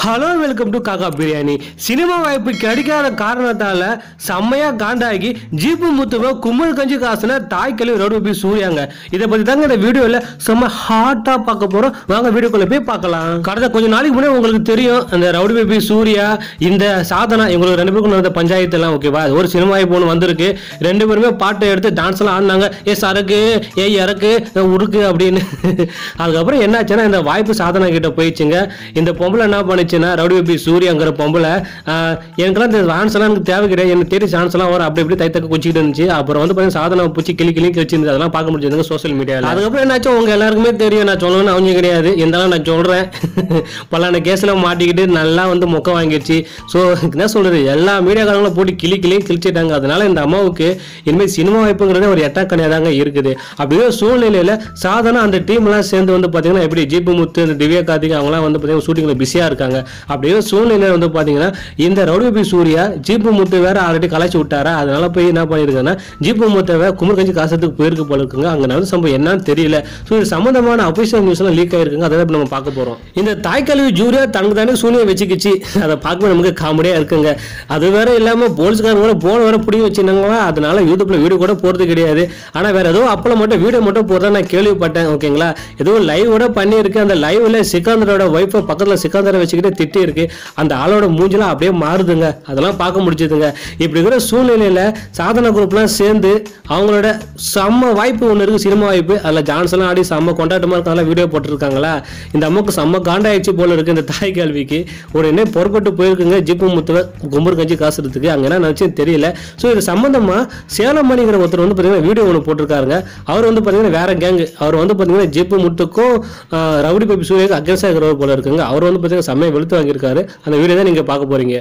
hello welcome to காக்கா biryani cinema வாய்ப்பு கிடைக்காத காரணத்தால செம்மையா காண்டாகி ஜீப்பு முத்துவ கும்மல் கஞ்சி காசுன தாய் கழிவு ரோடு போய் சூர்யாங்க இதை பத்தி தாங்க இந்த வீடியோல செம்ம ஹாட்டா பார்க்க போறோம் வாங்க வீடியோக்குள்ள போய் பார்க்கலாம் கடந்த கொஞ்ச நாளைக்கு முன்னாடி உங்களுக்கு தெரியும் அந்த ரவுடி பேபி சூர்யா இந்த சாதனா இவங்களுக்கு ரெண்டு பேருக்கும் நடந்த பஞ்சாயத்து எல்லாம் ஓகேவா அது ஒரு சினிமா வாய்ப்பு ஒன்று வந்திருக்கு ரெண்டு பேருமே பாட்டை எடுத்து டான்ஸ் எல்லாம் ஆடினாங்க ஏ சரக்கு ஏ இறக்கு ஏ உருக்கு அப்படின்னு அதுக்கப்புறம் என்னாச்சுன்னா இந்த வாய்ப்பு சாதனா கிட்ட போயிடுச்சுங்க இந்த பொம்பளை என்ன பண்ணுச்சுன்னா ரவுடி பேபி சூர்யாங்கிற பொம்பளை ஆஹ், எனக்கெல்லாம் இந்த டான்ஸ் எல்லாம் எனக்கு தேவை கிடையாது எனக்கு தெரியும் டான்ஸ் எல்லாம் வரும் அப்படி இப்படி தைத்தக்க குச்சிக்கிட்டு இருந்துச்சு அப்புறம் வந்து பார்த்தீங்கன்னா சாதனை பூச்சி கிளி கிளி வச்சிருந்து அதெல்லாம் பார்க்க முடிஞ்சதுங்க சோஷியல் மீடியாவில் அதுக்கப்புறம் என்னாச்சும் உங்க எல்லாருக்குமே தெரியும் நான் சொல்லணும்னு அவங்க கிடையாது இருந்தாலும் நான் சொல்றேன் பலான கேஸ்ல மாட்டிக்கிட்டு நல்லா வந்து மொக்க வாங்கிடுச்சு ஸோ என்ன சொல்றது எல்லா மீடியாக்காரங்களும் போட்டு கிளி கிளி கிழிச்சிட்டாங்க அதனால இந்த அம்மாவுக்கு இனிமேல் சினிமா வாய்ப்புங்கிறது ஒரு எட்டாக்கணியாக தாங்க இருக்குது அப்படியே சூழ்நிலையில சாதனை அந்த டீம் எல்லாம் சேர்ந்து வந்து பாத்தீங்கன்னா எப்படி ஜீப்பு முத்து இந்த திவ்யா கார்த்திக் அவங்கலாம் வந்து பாத்தீங்கன்னா ஷூட்டிங்ல பிஸியா இருக்காங்க அப்படியே சூழ்நிலையில வந்து பாத்தீங்கன்னா இந்த ரவுடி பி சூர்யா ஜீப்பு முத்து வேற ஆல்ரெடி கலாச்சி விட்டாரா அதனால போய் என்ன பண்ணிருக்காங்கன்னா ஜீப்பு முத்தவை குமர் கஞ்சி காசத்துக்கு போயிருக்கு போல இருக்குங்க அங்க நடந்த சம்பவம் என்னன்னு தெரியல ஸோ இது சம்பந்தமான அபிஷேக் நியூஸ் எல்லாம் லீக் ஆயிருக்குங்க அதை இப்ப நம்ம பார்க்க போறோம் இந்த தாய் கல்வி ஜூரியா தனக்கு தானே சூனியை வச்சுக்கிச்சு அதை பார்க்கும்போது நமக்கு காமெடியா இருக்குங்க அது வேற இல்லாம போலீஸ்காரங்க கூட போன வேற பிடிங்கி வச்சிருந்தாங்களா அதனால யூடியூப்ல வீடியோ கூட போறது கிடையாது ஆனா வேற ஏதோ அப்பல மட்டும் வீடியோ மட்டும் போறதா நான் கேள்விப்பட்டேன் ஓகேங்களா ஏதோ லைவ் கூட பண்ணியிருக்கு அந்த லைவ்ல சிக்கந்தரோட ஒய்ஃபை பக்கத்துல சிக்கந்தரை வச்சுக்கிட்டு திட்டி இருக்கு அந்த ஆளோட மூஞ்செல்லாம் அப்படியே மாறுதுங்க அதெல்லாம் பார்க்க முடிஞ்சதுங்க இப்படி இருக்கிற சூழ்நிலையில சாதன குரூப்லாம் சேர்ந்து அவங்களோட செம்ம வாய்ப்பு ஒன்று இருக்கு சினிமா வாய்ப்பு அதில் ஜான்ஸ்லாம் ஆடி செம்ம கொண்டாட்டமா இருக்காங்களா வீடியோ போட்டிருக்காங்களா இந்த அம்மாவுக்கு செம்ம காண்டாயிடுச்சு போல இருக்கு இந்த தாய் கேள்விக்கு ஒரு என்ன புறப்பட்டு போயிருக்குங்க ஜிப்பு முத்துவ கும்பர் கஞ்சி காசுறதுக்கு அங்க என்ன நினைச்சுன்னு தெரியல ஸோ இது சம்பந்தமா சேலம் மணிங்கிற ஒருத்தர் வந்து பார்த்தீங்கன்னா வீடியோ ஒன்று போட்டிருக்காருங்க அவர் வந்து பார்த்தீங்கன்னா வேற கேங்கு அவர் வந்து பார்த்தீங்கன்னா ஜிப்பு முத்துக்கும் ஆஹ், ரவுடி பேபி சூரியக்கு அகேன்ஸ்டாக இருக்கிறவர் போல இருக்குங்க அவர் வந்து பார்த்தீங்கன்னா செம்மையை வெளுத்து வாங்கியிருக்காரு அந்த வீடியோ தான் நீங்க பார்க்க போறீங்க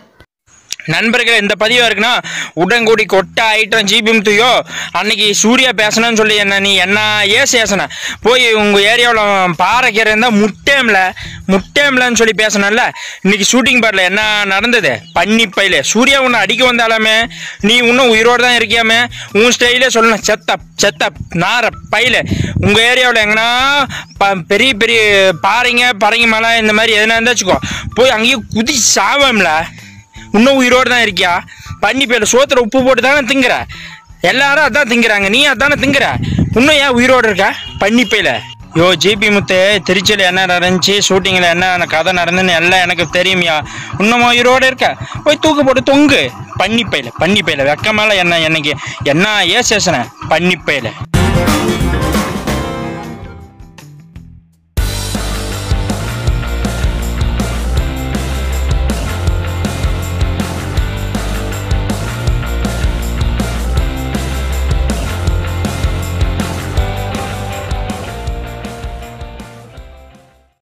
நண்பர்களே இந்த பதிவா இருக்குன்னா உடன்கூடி கொட்ட ஐட்டம் ஜிபிஎம்த்தையோ அன்னைக்கு சூர்யா பேசணும்னு சொல்லி என்ன நீ என்ன ஏன் பேசின போய் உங்க ஏரியாவில் பாறைக்கீரை இருந்தால் முட்டேம்ல முட்டேம்லன்னு சொல்லி பேசணும்ல இன்னைக்கு ஷூட்டிங் பாட்டில் என்ன நடந்தது பன்னி பையில சூர்யா உன்னை அடிக்க வந்தாலுமே நீ இன்னும் உயிரோடு தான் இருக்கியாமே உன் ஸ்டைலே சொல்லணும் செத்த செத்த நார பையில உங்க ஏரியாவில் எங்கன்னா ப பெரிய பெரிய பாறைங்க பறைங்க மலை இந்த மாதிரி எதுனா இருந்தா வச்சுக்கோ போய் அங்கேயே குதி சாவம்ல இன்னும் உயிரோடு தான் இருக்கியா பண்ணி பேர் சோத்துல உப்பு போட்டு தானே திங்குற எல்லாரும் அதான் திங்குறாங்க நீ அதானே திங்குற இன்னும் ஏன் உயிரோடு இருக்க பண்ணி பையில யோ ஜிபி முத்து திருச்சியில் என்ன நடந்துச்சு ஷூட்டிங்கில் என்ன கதை நடந்துன்னு எல்லாம் எனக்கு தெரியுமியா இன்னும் உயிரோடு இருக்க போய் தூக்கு போட்டு தொங்கு பண்ணி பையில பண்ணி பையில வெக்கமால என்ன என்னைக்கு என்ன ஏன் சேசன பண்ணி பையில